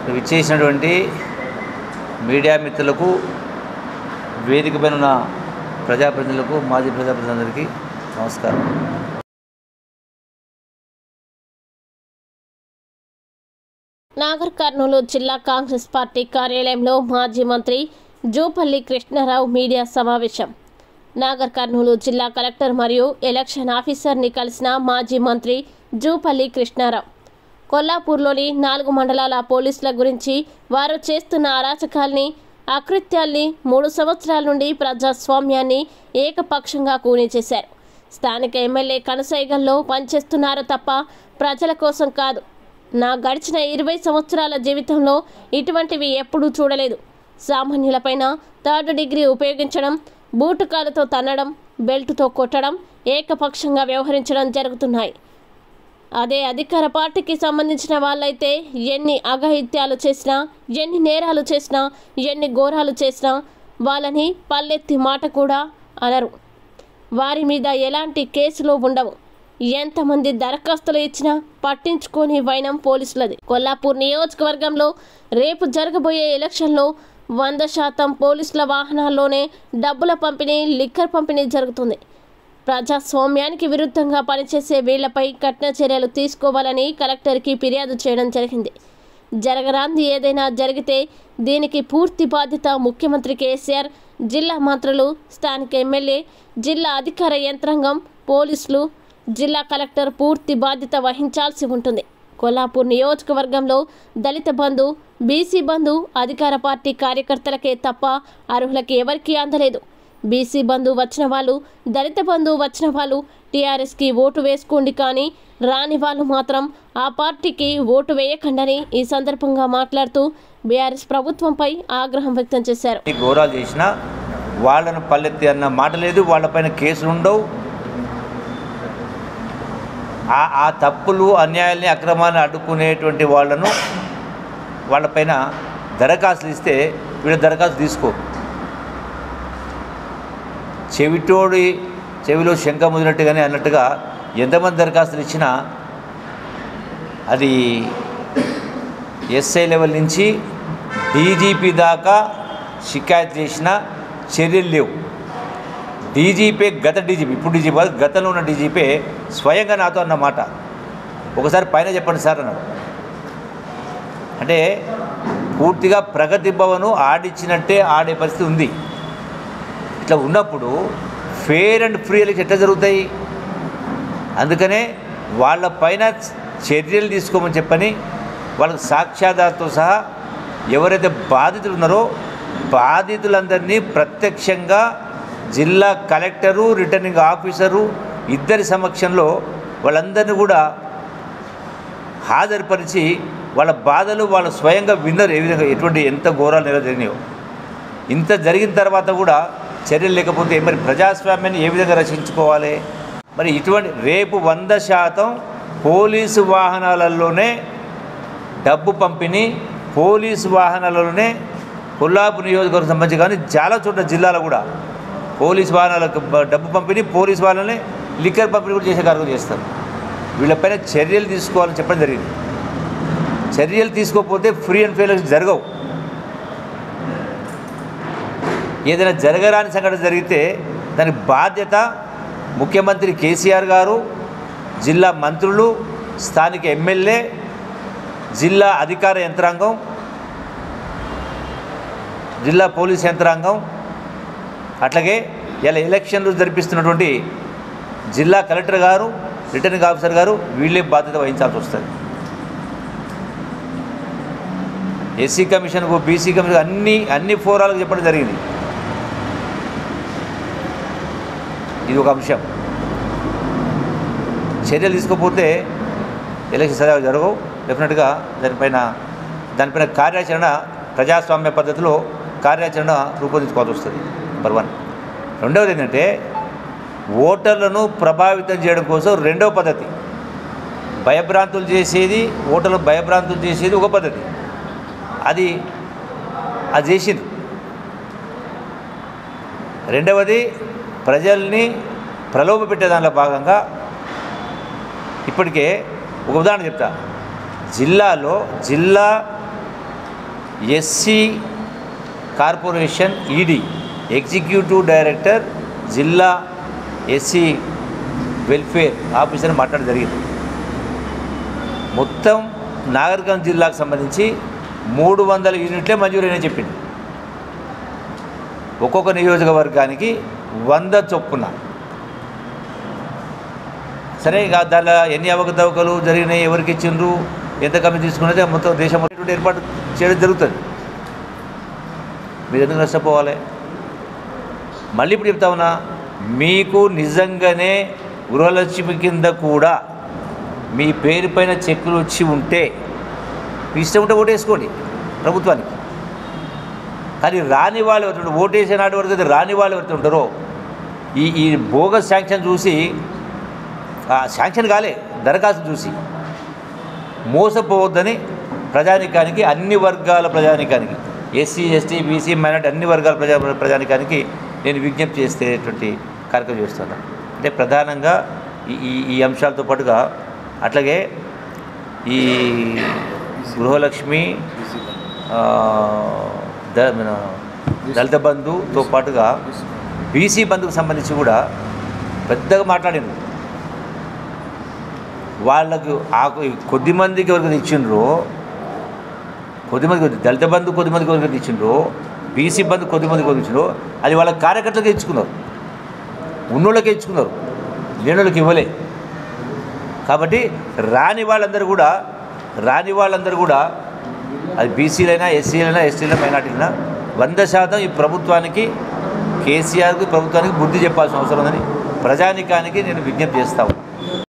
విచ్చేసినటువంటి మీడియా మిత్రులకు వేదిక పైన ఉన్న ప్రజాప్రతినిధులకు మాజీ ప్రజాప్రతినిధులందరికీ నమస్కారం నాగర్ కర్నూలు జిల్లా కాంగ్రెస్ పార్టీ కార్యాలయంలో మాజీ మంత్రి జూపల్లి కృష్ణారావు మీడియా సమావేశం నాగర్ కర్నూలు జిల్లా కలెక్టర్ మరియు ఎలక్షన్ ఆఫీసర్ని కలిసిన మాజీ మంత్రి జూపల్లి కృష్ణారావు కొల్లాపూర్లోని నాలుగు మండలాల పోలీసుల గురించి వారు చేస్తున్న అరాచకాల్ని అకృత్యాల్ని మూడు సంవత్సరాల నుండి ప్రజాస్వామ్యాన్ని ఏకపక్షంగా కూనిచేశారు స్థానిక ఎమ్మెల్యే కనసైగల్లో పనిచేస్తున్నారు తప్ప ప్రజల కోసం కాదు నా గడిచిన ఇరవై సంవత్సరాల జీవితంలో ఇటువంటివి ఎప్పుడూ చూడలేదు సామాన్యులపైన థర్డ్ డిగ్రీ ఉపయోగించడం బూటుకాలతో తన్నడం బెల్టుతో కొట్టడం ఏకపక్షంగా వ్యవహరించడం జరుగుతున్నాయి అదే అధికార పార్టీకి సంబంధించిన వాళ్ళైతే ఎన్ని అఘాయిత్యాలు చేసినా ఎన్ని నేరాలు చేసినా ఎన్ని ఘోరాలు చేసినా వాళ్ళని పల్లెత్తి మాట కూడా అనరు వారి మీద ఎలాంటి కేసులు ఉండవు ఎంతమంది దరఖాస్తులు ఇచ్చినా పట్టించుకోని వైనం పోలీసులది కొల్లాపూర్ నియోజకవర్గంలో రేపు జరగబోయే ఎలక్షన్లో వంద శాతం పోలీసుల వాహనాల్లోనే డబ్బుల పంపిణీ లిక్కర్ పంపిణీ జరుగుతుంది ప్రజాస్వామ్యానికి విరుద్ధంగా పనిచేసే వీళ్లపై కఠిన చర్యలు తీసుకోవాలని కలెక్టర్కి ఫిర్యాదు చేయడం జరిగింది జరగరాంది ఏదైనా జరిగితే దీనికి పూర్తి బాధ్యత ముఖ్యమంత్రి కేసీఆర్ జిల్లా మంత్రులు స్థానిక ఎమ్మెల్యే జిల్లా అధికార యంత్రాంగం పోలీసులు జిల్లా కలెక్టర్ పూర్తి బాధ్యత వహించాల్సి ఉంటుంది కొల్లాపూర్ నియోజకవర్గంలో దళిత బంధు బీసీ బంధు అధికార పార్టీ కార్యకర్తలకే తప్ప అర్హులకి ఎవరికీ అందలేదు బీసీ బంధు వచ్చిన వాళ్ళు దళిత బంధు వచ్చిన వాళ్ళు టీఆర్ఎస్కి ఓటు వేసుకోండి కానీ రాని వాళ్ళు మాత్రం ఆ పార్టీకి ఓటు వేయకండని ఈ సందర్భంగా మాట్లాడుతూ బీఆర్ఎస్ ప్రభుత్వంపై ఆగ్రహం వ్యక్తం చేశారు ఈ ఘోరాలు చేసినా వాళ్ళను పల్లెత్తి అన్న మాట లేదు వాళ్ళపైన కేసులు ఉండవు ఆ ఆ తప్పులు అన్యాయాల్ని అక్రమాన్ని అడ్డుకునేటువంటి వాళ్ళను వాళ్ళపైన దరఖాస్తులు ఇస్తే వీళ్ళు దరఖాస్తు తీసుకో చెవిటోడి చెవిలో శంఖ ముదినట్టుగానే అన్నట్టుగా ఎంతమంది దరఖాస్తులు ఇచ్చినా అది ఎస్ఐ లెవెల్ నుంచి డీజీపీ దాకా షికాయత్ చేసిన చర్యలు లేవు డీజీపీ గత డీజీపీ ఇప్పుడు డీజీపీ కాదు, గతంలో ఉన్న డీజీపీ స్వయంగా నాతో అన్నమాట ఒకసారి పైన చెప్పండి సార్ అన్నాడు అంటే పూర్తిగా ప్రగతి భవను ఆడిచ్చినట్టే ఆడే పరిస్థితి ఉంది ఇట్లా ఉన్నప్పుడు ఫేర్ అండ్ ఫ్రీ ఎలక్షన్ ఎట్లా జరుగుతాయి అందుకనే వాళ్ళ పైన చర్యలు తీసుకోమని చెప్పని వాళ్ళకి సాక్ష్యాధారతో సహా ఎవరైతే బాధితులు ఉన్నారో బాధితులందరినీ ప్రత్యక్షంగా జిల్లా కలెక్టరు రిటర్నింగ్ ఆఫీసరు ఇద్దరి సమక్షంలో వాళ్ళందరినీ కూడా హాజరుపరిచి వాళ్ళ బాధలు వాళ్ళు స్వయంగా విన్నరు ఏ విధంగా ఎటువంటి ఎంత ఘోరాలు ఎలా జరిగినాయో ఇంత జరిగిన తర్వాత కూడా చర్యలు లేకపోతే మరి ప్రజాస్వామ్యాన్ని ఏ విధంగా రక్షించుకోవాలి మరి ఇటువంటి రేపు వంద శాతం పోలీసు వాహనాలలోనే డబ్బు పంపిణీ పోలీసు వాహనాలలోనే కొల్లాపు నియోజకవర్గం సంబంధించి కానీ చాలా చోట్ల జిల్లాలో కూడా పోలీసు వాహనాలకు బ- డబ్బు పంపిణీ పోలీసు వాళ్ళని లిక్కర్ పంపిణీ కూడా చేసే కార్యక్రమం చేస్తారు వీళ్ళపైన చర్యలు తీసుకోవాలని చెప్పడం జరిగింది చర్యలు తీసుకోకపోతే ఫ్రీ అండ్ ఫెయిల్ జరగవు ఏదైనా జరగరాని సంఘటన జరిగితే దానికి బాధ్యత ముఖ్యమంత్రి కేసీఆర్ గారు జిల్లా మంత్రులు స్థానిక ఎమ్మెల్యే జిల్లా అధికార యంత్రాంగం జిల్లా పోలీస్ యంత్రాంగం అట్లాగే ఇలా ఎలక్షన్లు జరిపిస్తున్నటువంటి జిల్లా కలెక్టర్ గారు రిటర్నింగ్ ఆఫీసర్ గారు వీళ్ళే బాధ్యత వహించాల్సి వస్తుంది ఎస్సీ కమిషన్కు బీసీ కమిషన్ అన్ని అన్ని ఫోరాలకు చెప్పడం జరిగింది ఇది ఒక అంశం చర్యలు తీసుకోకపోతే ఎలక్షన్ సరిగా జరగవు డెఫినెట్గా దానిపైన దానిపైన కార్యాచరణ ప్రజాస్వామ్య పద్ధతిలో కార్యాచరణ రూపొందించుకోవాల్సి వస్తుంది నెంబర్ వన్ రెండవది ఏంటంటే ఓటర్లను ప్రభావితం చేయడం కోసం రెండవ పద్ధతి భయభ్రాంతులు చేసేది ఓటర్లు భయభ్రాంతులు చేసేది ఒక పద్ధతి అది అది చేసింది రెండవది ప్రజల్ని ప్రలోభ పెట్టే దానిలో భాగంగా ఇప్పటికే ఒక ఉదాహరణ చెప్తా జిల్లాలో జిల్లా SC corporation ED executive director జిల్లా ఎస్సీ వెల్ఫేర్ ఆఫీసర్ మాట్లాడడం జరిగింది మొత్తం నాగరికం జిల్లాకు సంబంధించి మూడు వందల యూనిట్లే మంజూరైన చెప్పింది ఒక్కొక్క నియోజకవర్గానికి వంద చొప్పున సరే ఇక దానిలో ఎన్ని అవకతవకలు జరిగినాయి ఎవరికి ఇచ్చిండ్రు ఎంత కమ్మి తీసుకున్నది మొత్తం దేశం మొత్తం ఏర్పాటు చేయడం జరుగుతుంది మీరు ఎందుకు నష్టపోవాలి మళ్ళీ ఇప్పుడు చెప్తా ఉన్నా మీకు నిజంగానే గృహలక్ష్మి కింద కూడా మీ పేరు పైన చెక్కులు వచ్చి ఉంటే మీ ఇష్టం ఉంటే ఓటేసుకోండి ప్రభుత్వానికి కానీ రాని వాళ్ళు ఎవరు ఓటేసే నాటి వరకు అయితే రాని వాళ్ళు ఎవరైతే ఉంటారో ఈ ఈ బోగస్ శాంక్షన్ చూసి ఆ శాంక్షన్ కాలే దరఖాస్తు చూసి మోసపోవద్దని ప్రజానికానికి అన్ని వర్గాల ప్రజానికానికి ఎస్సీ ఎస్టీ బీసీ మైనార్టీ అన్ని వర్గాల ప్రజా ప్రజానికానికి నేను విజ్ఞప్తి చేసేటువంటి కార్యక్రమం చేస్తున్నాను అంటే ప్రధానంగా ఈ ఈ- ఈ అంశాలతో పాటుగా అట్లాగే ఈ గృహలక్ష్మి ఆ, ద మన దళిత బంధుతో పాటుగా బీసీ బంధుకు సంబంధించి కూడా పెద్దగా మాట్లాడింది వాళ్ళకు ఆ కొద్ది మందికి ఎవరికి ఇచ్చిండ్రో కొద్ది మందికి దళిత బంధు కొద్ది మందికి ఎవరికి ఇచ్చిండ్రో బీసీ బంధు కొద్ది మందికి ఎవరికి ఇచ్చిండ్రో అది వాళ్ళ కార్యకర్తలకు ఇచ్చుకున్నారు ఉన్నోళ్ళకే ఇచ్చుకున్నారు లేనోళ్ళకి ఇవ్వలే కాబట్టి రాని వాళ్ళందరూ కూడా రాని వాళ్ళందరూ కూడా అది బీసీలైనా ఎస్సీలైనా ఎస్టీలైనా మైనార్టీలైనా వంద శాతం ఈ ప్రభుత్వానికి కేసీఆర్కి ప్రభుత్వానికి బుద్ధి చెప్పాల్సిన అవసరం ఉందని ప్రజానికానికి నేను విజ్ఞప్తి చేస్తా ఉన్నాను